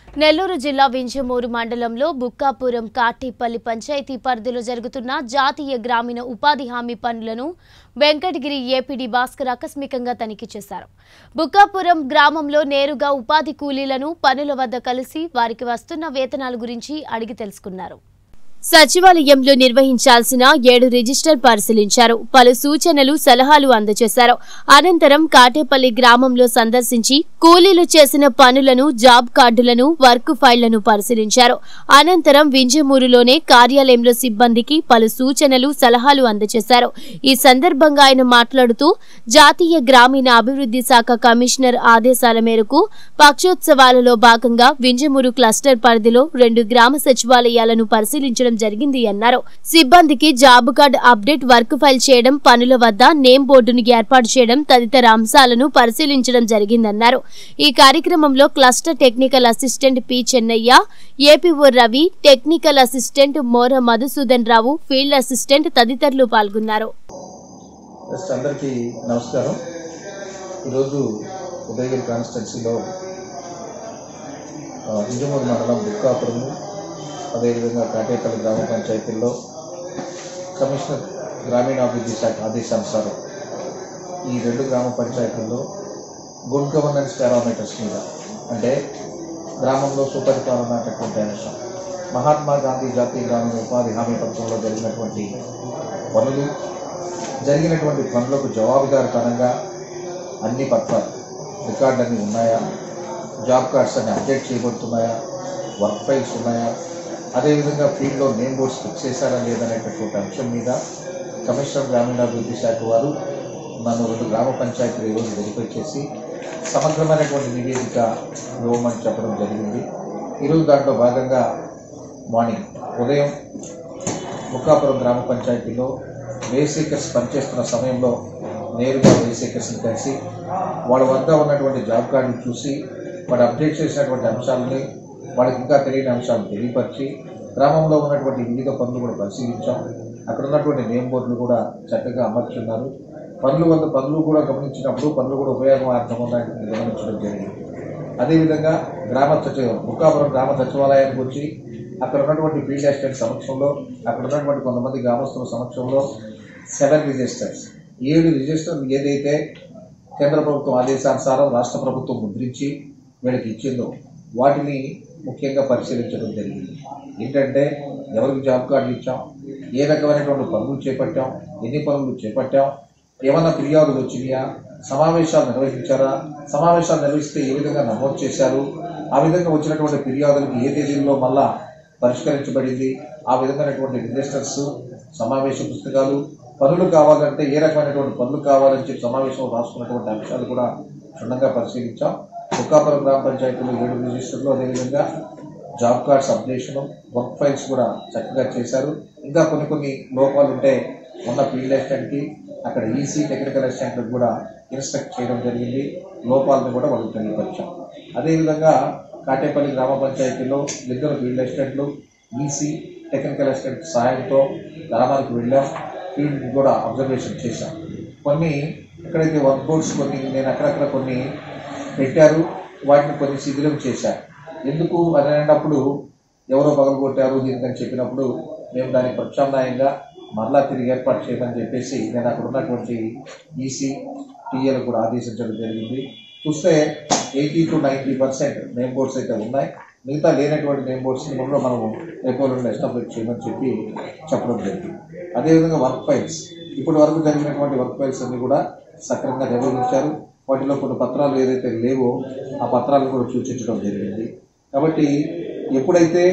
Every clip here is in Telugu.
నెల్లూరు జిల్లా వింజమూరు మండలంలో బుక్కాపురం కాటిపల్లి పంచాయతీ పరిధిలో జరుగుతున్న జాతీయ గ్రామీణ ఉపాధి హామీ పనులను వెంకటగిరి ఏపీడీ భాస్కర్ ఆకస్మికంగా తనిఖీ చేశారు బుక్కాపురం గ్రామంలో నేరుగా ఉపాధి కూలీలను పనుల వద్ద కలిసి వారికి వస్తున్న వేతనాల గురించి అడిగి తెలుసుకున్నారు సచివాలయంలో నిర్వహించాల్సిన ఏడు రిజిస్టర్ పరిశీలించారు పలు సూచనలు సలహాలు అందజేశారు అనంతరం కాటేపల్లి గ్రామంలో సందర్శించి కూలీలు చేసిన పనులను జాబ్ కార్డులను వర్క్ ఫైళ్లను పరిశీలించారు అనంతరం వింజమూరులోనే కార్యాలయంలో సిబ్బందికి పలు సూచనలు సలహాలు అందజేశారు ఈ సందర్భంగా ఆయన మాట్లాడుతూ జాతీయ గ్రామీణ అభివృద్ధి శాఖ కమిషనర్ ఆదేశాల మేరకు పక్షోత్సవాలలో భాగంగా వింజమూరు క్లస్టర్ పరిధిలో రెండు గ్రామ సచివాలయాలను పరిశీలించడం జరిగింది అన్నారు సిబ్బందికి job card update work file చేయడం పనుల వద్ద నేమ్ బోర్డును ఏర్పాటు చేయడం తదితర అంశాలను పరిశీలించడం జరిగిందన్నారు ఈ కార్యక్రమంలో cluster technical assistant P Chennaiah APO Ravi technical assistant Mora Madhusudan Rao field assistant తదితరులు పాల్గొన్నారు ఫస్ట్ అందరికీ నమస్కారం ఈరోజు ఉదయగిరి కాన్స్టిట్యున్సీలో విజయమూరు మండలం బుక్కాపురము అదేవిధంగా కాటేపల్లి గ్రామ పంచాయతీల్లో కమిషనర్ గ్రామీణాభివృద్ధి శాఖ ఆదేశానుసారం ఈ రెండు గ్రామ పంచాయతీల్లో గుడ్ గవర్నెన్స్ పారామీటర్స్ మీద అంటే గ్రామంలో సుపరిపాలన అనేటటువంటి అంశం మహాత్మా గాంధీ జాతీయ గ్రామీణ ఉపాధి హామీ పథకంలో జరిగినటువంటి పనులు జరిగినటువంటి పనులకు జవాబుదారితనంగా అన్ని పత్రాలు రికార్డు అన్నీ ఉన్నాయా జాబ్ కార్డ్స్ అన్ని అప్డేట్ చేయబడుతున్నాయా వర్క్ ఫైల్స్ ఉన్నాయా అదేవిధంగా ఫీల్డ్లో నేమ్ బోర్డ్స్ ఫిక్స్ చేశారా లేదనేటటువంటి అంశం మీద కమిషనర్ గ్రామీణాభివృద్ధి శాఖ వారు నన్ను రెండు గ్రామ పంచాయతీలు ఈరోజు వెరిఫై చేసి సమగ్రమైనటువంటి నివేదిక ఇవ్వమని చెప్పడం జరిగింది ఈరోజు దాంట్లో భాగంగా మార్నింగ్ ఉదయం ముక్కాపురం గ్రామ పంచాయతీలో వేసేకర్స్ పనిచేస్తున్న సమయంలో నేరుగా వేసేకర్స్ని కలిసి వాళ్ళ వద్ద ఉన్నటువంటి జాబ్ కార్డుని చూసి వాడు అప్డేట్ చేసినటువంటి అంశాలని వాళ్ళకి ఇంకా తెలియని అంశాలను తెలియపరిచి గ్రామంలో ఉన్నటువంటి వివిధ పనులు కూడా పరిశీలించాం అక్కడ ఉన్నటువంటి నేమ్ బోర్డులు కూడా చక్కగా అమర్చున్నారు పనులు వద్ద పనులు కూడా గమనించినప్పుడు పనులు కూడా ఉపయోగమార్థం ఉన్నాయని గమనించడం జరిగింది అదేవిధంగా గ్రామ సచివ బుక్కాపురం గ్రామ సచివాలయానికి వచ్చి అక్కడ ఉన్నటువంటి ఫీల్డ్ అసిస్టెంట్ సమక్షంలో అక్కడ ఉన్నటువంటి కొంతమంది గ్రామస్తుల సమక్షంలో సెవెన్ రిజిస్టర్స్ ఏడు రిజిస్టర్లు ఏదైతే కేంద్ర ప్రభుత్వం ఆదేశానుసారం రాష్ట్ర ప్రభుత్వం ముద్రించి వీళ్ళకి ఇచ్చిందో వాటిని ముఖ్యంగా పరిశీలించడం జరిగింది ఏంటంటే ఎవరికి జాబ్ కార్డులు ఇచ్చాం ఏ రకమైనటువంటి పనులు చేపట్టాం ఎన్ని పనులు చేపట్టాం ఏమన్నా ఫిర్యాదులు వచ్చినాయా సమావేశాలు నిర్వహించారా సమావేశాలు నిర్వహిస్తే ఏ విధంగా నమోదు చేశారు ఆ విధంగా వచ్చినటువంటి ఫిర్యాదులకు ఏ తేదీల్లో మళ్ళా పరిష్కరించబడింది ఆ విధమైనటువంటి రిజిస్టర్స్ సమావేశ పుస్తకాలు పనులు కావాలంటే ఏ రకమైనటువంటి పనులు కావాలని చెప్పి సమావేశంలో రాసుకున్నటువంటి అంశాలు కూడా క్షుణ్ణంగా పరిశీలించాం బుక్కాపురం గ్రామ పంచాయతీలో ఏడు రిజిస్టర్లు అదేవిధంగా job cards updation work files కూడా చక్కగా చేశారు ఇంకా కొన్ని కొన్ని లోపాలు ఉంటే ఉన్న ఫీల్డ్ అసిస్టెంట్కి అక్కడ ఈసీ టెక్నికల్ అసిస్టెంట్లకు కూడా ఇన్స్ట్రక్ట్ చేయడం జరిగింది లోపాలను కూడా వాళ్ళకి తెలియపరిచాం అదేవిధంగా కాటేపల్లి గ్రామ పంచాయతీలో ఇద్దరు ఫీల్డ్ అసిస్టెంట్లు ఈసీ టెక్నికల్ అసిస్టెంట్ సహాయంతో గ్రామానికి వెళ్ళాం ఫీల్డ్ కూడా అబ్జర్వేషన్ చేశాం కొన్ని ఎక్కడైతే వర్క్ బోర్డ్స్ కొన్ని నేను అక్కడక్కడ కొన్ని పెట్టారు వాటిని కొన్ని శిథిలం చేశారు ఎందుకు అని అన్నప్పుడు ఎవరో పగలగొట్టారు దీనికని చెప్పినప్పుడు మేము దానికి ప్రత్యామ్నాయంగా మరలా తిరిగి ఏర్పాటు చేయమని చెప్పేసి నేను అక్కడ ఉన్నటువంటి ఈసీ టీఏలు కూడా ఆదేశించడం జరిగింది చూస్తే eighty two ninety percent name boards అయితే ఉన్నాయి మిగతా లేనటువంటి నేమ్ బోర్డ్స్ని కూడా మనము రేపు నుండి ఎస్టాబ్లిష్ చేయమని చెప్పి చెప్పడం జరిగింది అదేవిధంగా వర్క్ ఫైల్స్ ఇప్పటి వరకు జరిగినటువంటి వర్క్ ఫైల్స్ అన్ని కూడా సక్రమంగా నిర్వహించారు వాటిలో కొన్ని పత్రాలు ఏదైతే లేవో ఆ పత్రాలను కూడా సూచించడం జరిగింది కాబట్టి ఎప్పుడైతే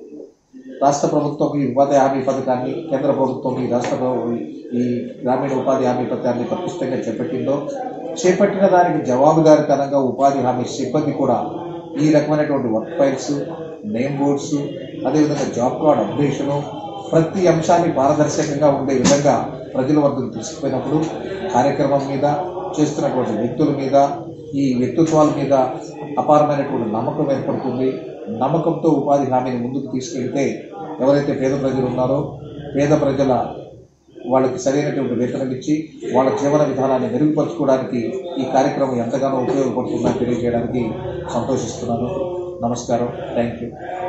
రాష్ట్ర ప్రభుత్వం ఈ ఉపాధి హామీ పథకాన్ని కేంద్ర ప్రభుత్వం ఈ రాష్ట్ర ప్రభు- ఈ గ్రామీణ ఉపాధి హామీ పథకాన్ని పటిష్టంగా చేపట్టిందో చేపట్టిన దానికి జవాబుదారితనంగా ఉపాధి హామీ సిబ్బంది కూడా ఈ రకమైనటువంటి వర్క్ ఫైల్స్ నేమ్ బోర్డ్స్ అదేవిధంగా జాబ్ కార్డ్ అప్డేషను ప్రతి అంశాన్ని పారదర్శకంగా ఉండే విధంగా ప్రజల వద్దకు తీసుకుపోయినప్పుడు కార్యక్రమం మీద చేస్తున్నటువంటి వ్యక్తుల మీద ఈ వ్యక్తిత్వాల మీద అపారమైనటువంటి నమ్మకం ఏర్పడుతుంది నమ్మకంతో ఉపాధి హామీని ముందుకు తీసుకెళ్తే ఎవరైతే పేద ప్రజలు ఉన్నారో పేద ప్రజల వాళ్ళకి సరైనటువంటి వేతనం ఇచ్చి వాళ్ళ జీవన విధానాన్ని మెరుగుపరచుకోవడానికి ఈ కార్యక్రమం ఎంతగానో ఉపయోగపడుతుందని తెలియజేయడానికి సంతోషిస్తున్నాను నమస్కారం థ్యాంక్ యూ